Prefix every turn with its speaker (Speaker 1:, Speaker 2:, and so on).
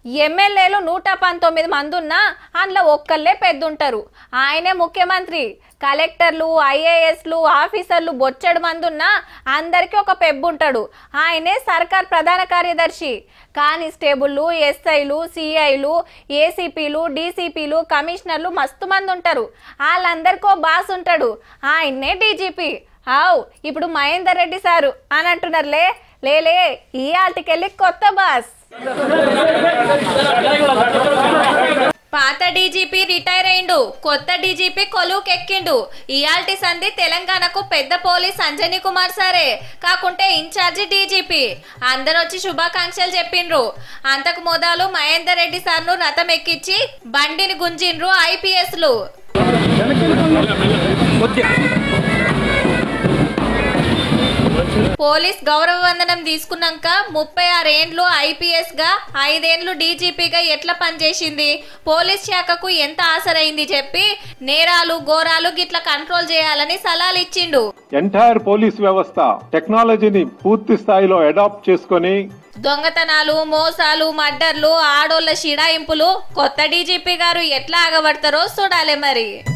Speaker 1: ఎమ్మెల్యేలు నూట పంతొమ్మిది మంది ఉన్నా అందులో ఒక్కళ్ళే పెద్దుంటారు ఆయనే ముఖ్యమంత్రి కలెక్టర్లు ఐఏఎస్లు ఆఫీసర్లు బొచ్చడు మంది ఉన్నా అందరికీ ఒక పెబ్బు ఉంటాడు ఆయనే సర్కార్ ప్రధాన కార్యదర్శి కానిస్టేబుళ్ళు ఎస్ఐలు సిఐలు ఏసీపీలు డీసీపీలు కమిషనర్లు మస్తు మంది ఉంటారు వాళ్ళందరికీ ఓ బాస్ ఉంటాడు ఆయన్నే డీజీపీ ఆవ్ ఇప్పుడు మహేందర్ రెడ్డి సారు అని అంటున్నారులే లేలే ఈ ఆల్టికెళ్ళి కొత్త బాస్ పాత డీజీపీ రిటైర్ అయిండు కొత్త డీజీపీ కొలువుకెక్కిండు ఇయాల్టి సంధి తెలంగాణకు పెద్ద పోలీస్ అంజనీ కుమార్ సారే కాకుంటే ఇన్ఛార్జి డీజీపీ అందరూ వచ్చి శుభాకాంక్షలు చెప్పిండ్రు అంతకు మొదలు మహేందర్ రెడ్డి సార్ను రథం ఎక్కించి బండిని గుంజిండ్రు ఐపీఎస్లు పోలీస్ గౌరవ వందనం తీసుకున్నాక ముప్పై ఆరేండ్లు ఐపీఎస్ గా ఐదేండ్లు డీజీపీగా ఎట్లా పనిచేసింది పోలీస్ శాఖకు ఎంత ఆసరైంది చెప్పి నేరాలు ఘోరాలు గిట్ల కంట్రోల్ చేయాలని సలహాలు ఇచ్చిండు
Speaker 2: ఎంటైర్ పోలీస్ వ్యవస్థ టెక్నాలజీని పూర్తి స్థాయిలో అడాప్ట్ చేసుకొని
Speaker 1: దొంగతనాలు మోసాలు మర్డర్లు ఆడోళ్ల షిడాయింపులు కొత్త డీజీపీ గారు ఎట్లా ఆగబడతారో చూడాలి మరి